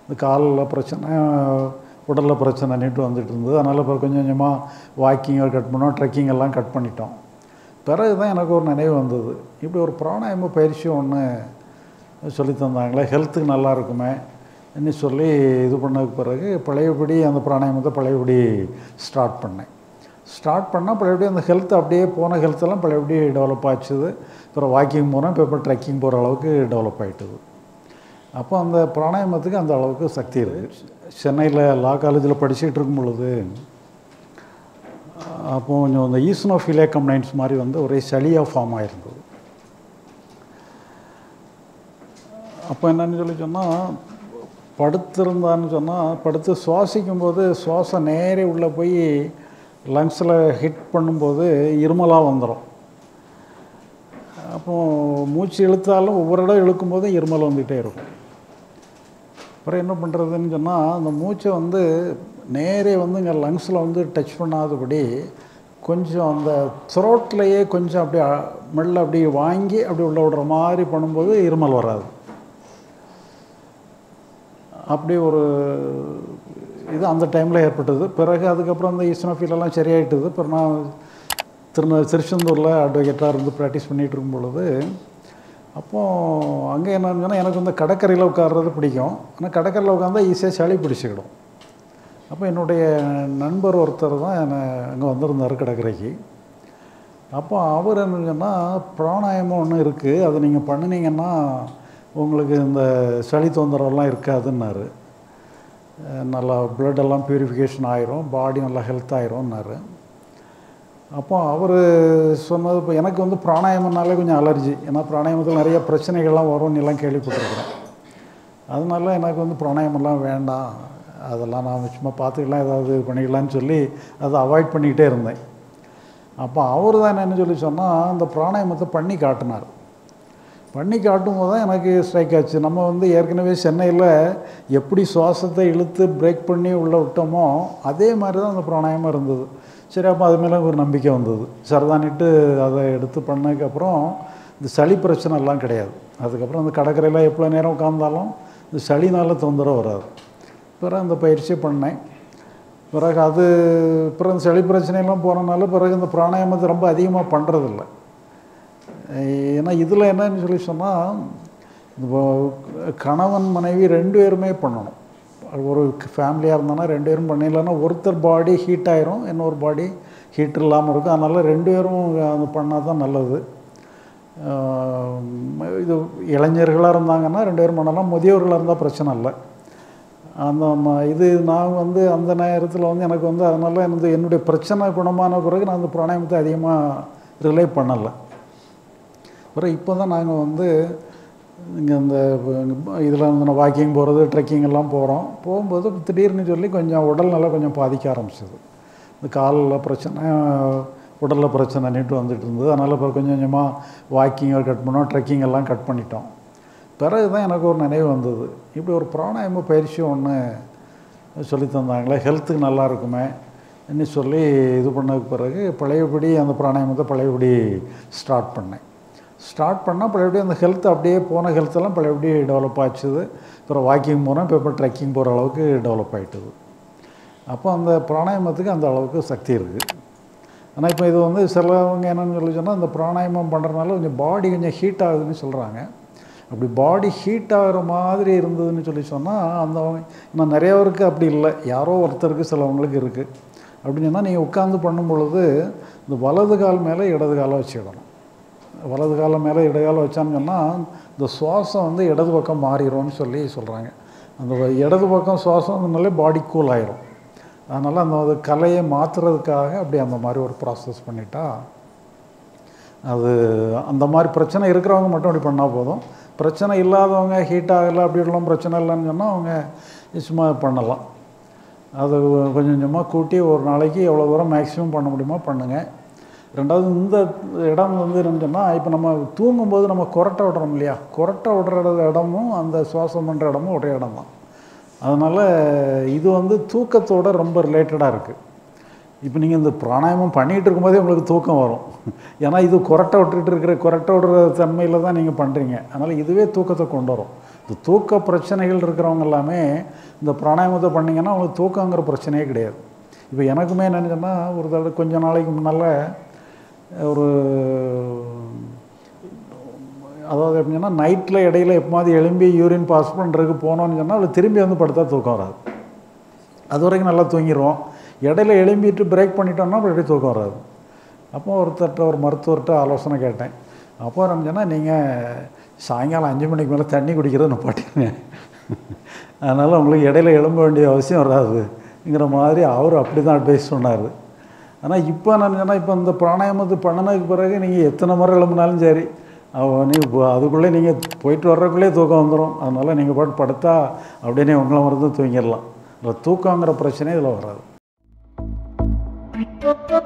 இந்த காலில் பிரச்சனை உடலில் பிரச்சனைன்ட்டு வந்துட்டு இருந்தது அதனால் இப்போ கொஞ்சம் கொஞ்சமாக வாக்கிங்கை கட் பண்ணோம் ட்ரெக்கிங் எல்லாம் கட் பண்ணிட்டோம் பிறகு தான் எனக்கு ஒரு நினைவு வந்தது இப்படி ஒரு பிராணாயாம பயிற்சி ஒன்று சொல்லி தந்தாங்களே ஹெல்த்துக்கு நல்லா இருக்குமே ன்னு சொல்லி இது பண்ணதுக்கு பிறகு பழையபடி அந்த பிராணாயாமத்தை பழையபடி ஸ்டார்ட் பண்ணேன் ஸ்டார்ட் பண்ணால் பழையபடி அந்த ஹெல்த் அப்படியே போன ஹெல்த்தெல்லாம் பழையபடி டெவலப் ஆச்சுது அப்புறம் வாக்கிங் போகிறேன் இப்போ இப்போ ட்ரெக்கிங் போகிற அளவுக்கு டெவலப் ஆகிட்டுது அப்போ அந்த பிராணாயாமத்துக்கு அந்த அளவுக்கு சக்தி இருக்குது சென்னையில் லா காலேஜில் படிச்சுட்டு இருக்கும் பொழுது அப்போ கொஞ்சம் அந்த ஈஸ்னோஃபிலியா கம்ப்ளைண்ட்ஸ் மாதிரி வந்து ஒரே சளியாக ஃபார்ம் ஆகிருந்தது அப்போ என்னன்னு சொல்லி சொன்னால் படுத்திருந்தான்னு சொன்னால் படுத்து சுவாசிக்கும் போது சுவாசம் நேரே உள்ளே போய் லங்ஸில் ஹிட் பண்ணும்போது இருமலாக வந்துடும் அப்போ மூச்சு இழுத்தாலும் ஒவ்வொரு இடம் இழுக்கும்போதும் இருமல் வந்துகிட்டே இருக்கும் அப்புறம் என்ன பண்ணுறதுன்னு சொன்னால் அந்த மூச்சை வந்து நேரே வந்து இங்கே லங்ஸில் வந்து டச் பண்ணாதபடி கொஞ்சம் அந்த த்ரோட்லேயே கொஞ்சம் அப்படி அ- மெல்ல அப்படி வாங்கி அப்படி உள்ள விடுற மாதிரி பண்ணும்போது இருமல் வராது அப்படி ஒரு இது அந்த டைமில் ஏற்பட்டது பிறகு அதுக்கப்புறம் அந்த ஈஸ்னோஃபீலெல்லாம் சரியாயிட்டது அப்புறம் நான் திருந திருச்செந்தூரில் அட்வொகேட்டாக இருந்து ப்ராக்டிஸ் பண்ணிகிட்டு இருக்கும் பொழுது அப்போது அங்கே என்னன்னு சொன்னால் எனக்கு வந்து கடற்கரையில் உட்கார்றது பிடிக்கும் ஆனால் கடற்கரையில் உட்காந்தா ஈஸியாக சளி பிடிச்சிக்கிடும் அப்போ என்னுடைய நண்பர் ஒருத்தர் தான் என்னை அங்கே வந்திருந்தார் கடற்கரைக்கு அப்போ அவர் என்ன சொன்னால் பிராணாயாமம் ஒன்று இருக்குது அதை நீங்கள் பண்ணினீங்கன்னா உங்களுக்கு இந்த சளி தொந்தரவுலாம் இருக்காதுன்னாரு அஹ் நல்லா blood எல்லாம் பியூரிஃபிகேஷன் ஆயிரும் பாடி நல்லா ஹெல்த் ஆயிரும்னாரு அப்போ அவர் சொன்னது இப்போ எனக்கு வந்து பிராணாயாமம்னாலே கொஞ்சம் அலர்ஜி ஏன்னா பிராணாயாமத்தில் நிறைய பிரச்சனைகள்லாம் வரும்னு எல்லாம் கேள்விப்பட்டிருக்கிறேன் அதனால எனக்கு வந்து பிராணாயாமம்லாம் வேண்டாம் அதெல்லாம் நான் சும்மா பார்த்துக்கலாம் ஏதாவது இது பண்ணிக்கலாம்னு சொல்லி அதை அவாய்ட் பண்ணிக்கிட்டே இருந்தேன் அப்போ அவர் தான் என்ன சொல்லி சொன்னால் அந்த பிராணாயாமத்தை பண்ணி காட்டினார் பண்ணி காட்டும் போது தான் எனக்கு ஸ்ட்ரைக் ஆச்சு நம்ம வந்து ஏற்கனவே சென்னையில் எப்படி சுவாசத்தை இழுத்து பிரேக் பண்ணி உள்ளே விட்டோமோ அதே மாதிரி தான் அந்த பிராணாயாமம் இருந்தது சரி அப்போ அது மேலே ஒரு நம்பிக்கை வந்தது சரிதானிட்டு அதை எடுத்து பண்ணதுக்கப்புறம் இந்த சளி பிரச்சனை எல்லாம் கிடையாது அதுக்கப்புறம் அந்த கடற்கரையில் எவ்வளோ நேரம் உட்காந்தாலும் இந்த சளினால தொந்தரவு வராது பிறகு அந்த பயிற்சியை பண்ணேன் பிறகு அது பிறகு இந்த சளி பிரச்சனையெல்லாம் போனனால பிறகு இந்த பிராணாயாமத்தை ரொம்ப அதிகமாக பண்ணுறதில்ல ஏன்னா இதில் என்னன்னு சொல்லி சொன்னால் கணவன் மனைவி ரெண்டு பேருமே பண்ணணும் ஒரு ஃபேமிலியாக இருந்தானா ரெண்டு பேரும் பண்ணிடலன்னா ஒருத்தர் பாடி ஹீட் ஆயிரும் இன்னொரு பாடி ஹீட் இல்லாமல் இருக்கும் அதனால் ரெண்டு பேரும் அது பண்ணால் தான் நல்லது ஆஹ் இது இளைஞர்களாக இருந்தாங்கன்னா ரெண்டு பேரும் பண்ணலாம் முதியவர்களாக இருந்தால் பிரச்சனை இல்லை அந்த ம- இது நான் வந்து அந்த நேரத்தில் வந்து எனக்கு வந்து அதனால் எனக்கு என்னுடைய பிரச்சனை குணமான பிறகு நான் அந்த பிராணாயாமத்தை அதிகமாக ரிலே பண்ணலை அப்புறம் இப்போ தான் நாங்கள் வந்து இங்கே இந்த இதில் வந்து நான் வாக்கிங் போகிறது ட்ரெக்கிங் எல்லாம் போகிறோம் போகும்போது திடீர்னு சொல்லி கொஞ்சம் உடல் நல்லா கொஞ்சம் பாதிக்க ஆரம்பிச்சது இந்த காலில் பிரச்சனை உடலில் பிரச்சனைன்ட்டு வந்துட்டு இருந்தது அதனால் இப்போ கொஞ்சம் கொஞ்சமாக வாக்கிங்கை கட் பண்ணோம் ட்ரெக்கிங் எல்லாம் கட் பண்ணிட்டோம் பிறகு தான் எனக்கு ஒரு நினைவு வந்தது இப்படி ஒரு பிராணாயாம பயிற்சி ஒன்று சொல்லி தந்தாங்களே ஹெல்த்துக்கு நல்லா இருக்குமே ன்னு சொல்லி இது பண்ணதுக்கு பிறகு பழையபடி அந்த பிராணாயாமத்தை பழையபடி ஸ்டார்ட் பண்ணேன் ஸ்டார்ட் பண்ணால் பழையபடி அந்த ஹெல்த் அப்படியே போன ஹெல்த்தெல்லாம் பழையபடி டெவலப் ஆச்சுது அப்புறம் வாக்கிங் போகிறேன் இப்போ இப்போ ட்ரெக்கிங் போகிற அளவுக்கு டெவலப் ஆகிட்டுது அப்போ அந்த பிராணாயாமத்துக்கு அந்த அளவுக்கு சக்தி இருக்குது ஆனால் இப்போ இது வந்து சிலவங்க என்னன்னு சொல்லி சொன்னால் இந்த பிராணாயாமம் பண்ணுறதுனால கொஞ்சம் பாடி கொஞ்சம் ஹீட் ஆகுதுன்னு சொல்கிறாங்க அப்படி பாடி ஹீட் ஆகிற மாதிரி இருந்ததுன்னு சொல்லி சொன்னால் அந்த இன்னும் நிறையவருக்கு அப்படி இல்லை யாரோ ஒருத்தருக்கு சிலவங்களுக்கு இருக்குது அப்படின்னு சொன்னால் நீங்கள் உட்காந்து பண்ணும் பொழுது இந்த வலது கால் மேலே இடது காலை வச்சுக்கிடணும் வலது காலம் மேலே இடது காலம் வச்சான்னு சொன்னால் இந்த சுவாசம் வந்து இடது பக்கம் மாறிடும்னு சொல்லி சொல்கிறாங்க அந்த இடது பக்கம் சுவாசம் வந்தனாலே பாடி கூல் ஆயிரும் அதனால் அந்த அது கலையை மாற்றுறதுக்காக அப்படி அந்த மாதிரி ஒரு ப்ராசஸ் பண்ணிட்டா அது அந்த மாதிரி பிரச்சனை இருக்கிறவங்க மட்டும் அப்படி பண்ணால் போதும் பிரச்சனை இல்லாதவங்க ஹீட் ஆகலை அப்படி எல்லாம் பிரச்சனை இல்லைன்னு சொன்னால் அவங்க சும்மா பண்ணலாம் அது கொஞ்சம் கொஞ்சமாக கூட்டி ஒரு நாளைக்கு எவ்வளோ தூரம் மேக்ஸிமம் பண்ண முடியுமோ பண்ணுங்கள் ரெண்டாவது இந்த இடம் வந்து என்னன்னு சொன்னால் இப்போ நம்ம தூங்கும்போது நம்ம கொரட்டை விடுறோம் இல்லையா கொரட்டை விடுற இடமும் அந்த சுவாசம் பண்ணுற இடமும் ஒரே இடம் தான் அதனால் இது வந்து தூக்கத்தோட ரொம்ப ரிலேட்டடாக இருக்குது இப்போ நீங்கள் இந்த பிராணாயாமம் பண்ணிகிட்டு இருக்கும்போதே உங்களுக்கு தூக்கம் வரும் ஏன்னா இது கொரட்டை விட்டுட்டு இருக்கிற கொரட்டை விடுற தன்மையில் தான் நீங்கள் பண்ணுறீங்க அதனால் இதுவே தூக்கத்தை கொண்டு வரும் இந்த தூக்க பிரச்சனைகள் இருக்கிறவங்க எல்லாமே இந்த பிராணாயாமத்தை பண்ணிங்கன்னா அவங்களுக்கு தூக்கங்கிற பிரச்சனையே கிடையாது இப்போ எனக்குமே என்னன்னு சொன்னால் ஒரு தடவை கொஞ்ச நாளைக்கு முன்னால் ஒரு அதாவது எப்படின்னா நைட்டில் இடையில எப்போது எழும்பி யூரின் பாஸ் பண்ணுறதுக்கு போனோம்னு சொன்னால் அவளுக்கு திரும்பி வந்து படுத்தா தூக்கம் வராது அது வரைக்கும் நல்லா தூங்கிடுவோம் இடையில எழும்பிட்டு பிரேக் பண்ணிட்டோம்னா அப்படி தூக்கம் வராது அப்போ ஒருத்தர்கிட்ட ஒரு மருத்துவர்கிட்ட ஆலோசனை கேட்டேன் அப்போ என்ன சொன்னால் நீங்கள் சாயங்காலம் அஞ்சு மணிக்கு மேலே தண்ணி குடிக்கிறத நிப்பாட்டிங்க அதனால் உங்களுக்கு இடையில எழும்ப வேண்டிய அவசியம் வராதுங்கிற மாதிரி அவர் அப்படி தான் அட்வைஸ் சொன்னார் ஆனால் இப்போ நான் சொன்னால் இப்போ இந்த பிராணாயாமத்து பண்ணினதுக்கு பிறகு நீங்கள் எத்தனை முறை எழும்பினாலும் சரி அவ- நீ இப்போ அதுக்குள்ளே நீங்கள் போயிட்டு வர்றதுக்குள்ளே தூக்கம் வந்துடும் அதனால் நீங்கள் பாட்டு படுத்தா அப்படியே உங்களை மருந்து தூங்கிடலாம் இந்த தூக்கங்கிற பிரச்சனை இதில் வராது